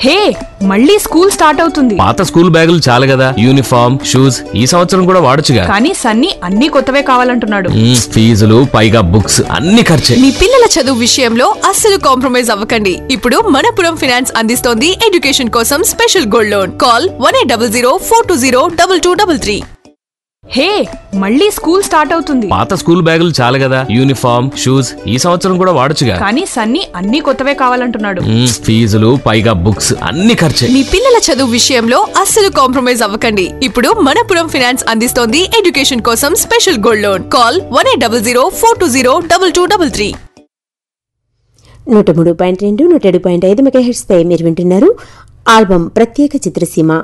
హే మళ్ళీ school start అవుతుంది పాత స్కూల్ బ్యాగులు చాలు కదా యూనిఫామ్ షూస్ ఈ సంవత్సరం కూడా వాడొచ్చుగా కానీ సన్నీ అన్ని కొత్తవే కావాలంటున్నాడు మ్మ్, ఫీజులు పైగా బుక్స్ అన్ని ఖర్చే మీ పిల్లల చదువు విషయంలో అస్సలు కాంప్రమైజ్ అవ్వకండి ఇప్పుడు మనపురం ఫైనాన్స్ అందిస్తోంది ఎడ్యుకేషన్ కోసం special gold loan call one eight double zero four two zero double two double three hey మళ్ళీ స్కూల్ స్టార్ట్ అవుతుంది పాత స్కూల్ బ్యాగులు చాలు కదా యూనిఫామ్ షూస్ ఈ సంవత్సరం కూడా వాడొచ్చుగా కానీ సన్నీ అన్ని కొత్తవే కావాలంటున్నాడు మ్మ్, ఫీజులు పైగా బుక్స్ అన్ని ఖర్చే మీ పిల్లల చదువు విషయంలో అస్సలు కాంప్రమైజ్ అవ్వకండి ఇప్పుడు మనపురం ఫైనాన్స్ అందిస్తోంది ఎడ్యుకేషన్ కోసం special gold loan call one eight double zero four two zero double two double three నూట మూడు పాయింట్ రెండు నూట ఏడు పాయింట్ ఐదు మెగాహెట్స్పై మీరు వింటున్నారు ఆల్బం ప్రత్యేక చిత్రసీమ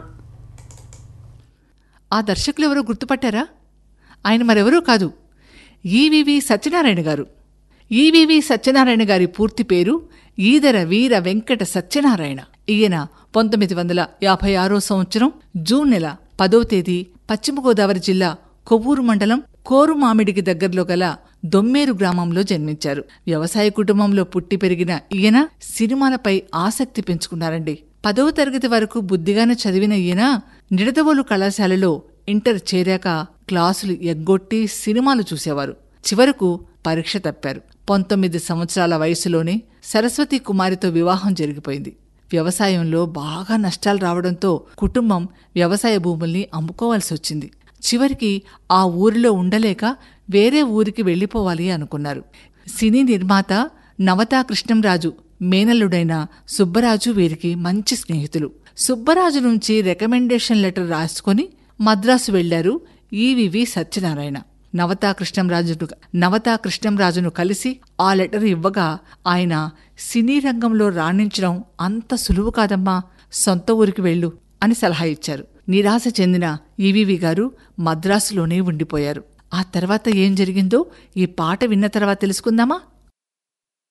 ఆ దర్శకులు ఎవరో గుర్తుపట్టారా ఆయన మరెవరూ కాదు ఈవివి సత్యనారాయణ గారు ఈవివి సత్యనారాయణ గారి పూర్తి పేరు ఈదర వీర వెంకట సత్యనారాయణ ఈయన పంతొమ్మిది వందల యాభై ఆరో సంవత్సరం జూన్ నెల పదవ తేదీ పశ్చిమ గోదావరి జిల్లా కొవ్వూరు మండలం కోరుమామిడికి దగ్గరలో గల దొమ్మేరు గ్రామంలో జన్మించారు వ్యవసాయ కుటుంబంలో పుట్టి పెరిగిన ఈయన సినిమాలపై ఆసక్తి పెంచుకున్నారండి పదవ తరగతి వరకు బుద్ధిగానే చదివిన ఈయన నిడదవోలు కళాశాలలో ఇంటర్ చేరాక క్లాసులు ఎగ్గొట్టి సినిమాలు చూసేవారు చివరకు పరీక్ష తప్పారు పంతొమ్మిది సంవత్సరాల వయసులోనే సరస్వతి కుమారితో వివాహం జరిగిపోయింది వ్యవసాయంలో బాగా నష్టాలు రావడంతో కుటుంబం వ్యవసాయ భూముల్ని అమ్ముకోవాల్సి వచ్చింది చివరికి ఆ ఊరిలో ఉండలేక వేరే ఊరికి వెళ్లిపోవాలి అనుకున్నారు సినీ నిర్మాత నవతా కృష్ణంరాజు మేనల్లుడైన సుబ్బరాజు వీరికి మంచి స్నేహితులు సుబ్బరాజు నుంచి రికమెండేషన్ లెటర్ రాసుకొని మద్రాసు వెళ్లారు ఈవివి సత్యనారాయణ నవతా కృష్ణంరాజును నవతా కృష్ణంరాజును కలిసి ఆ లెటర్ ఇవ్వగా ఆయన సినీ రంగంలో రాణించడం అంత సులువు కాదమ్మా సొంత ఊరికి వెళ్ళు అని సలహా ఇచ్చారు నిరాశ చెందిన ఈవివి గారు మద్రాసులోనే ఉండిపోయారు ఆ తర్వాత ఏం జరిగిందో ఈ పాట విన్న తర్వాత తెలుసుకుందామా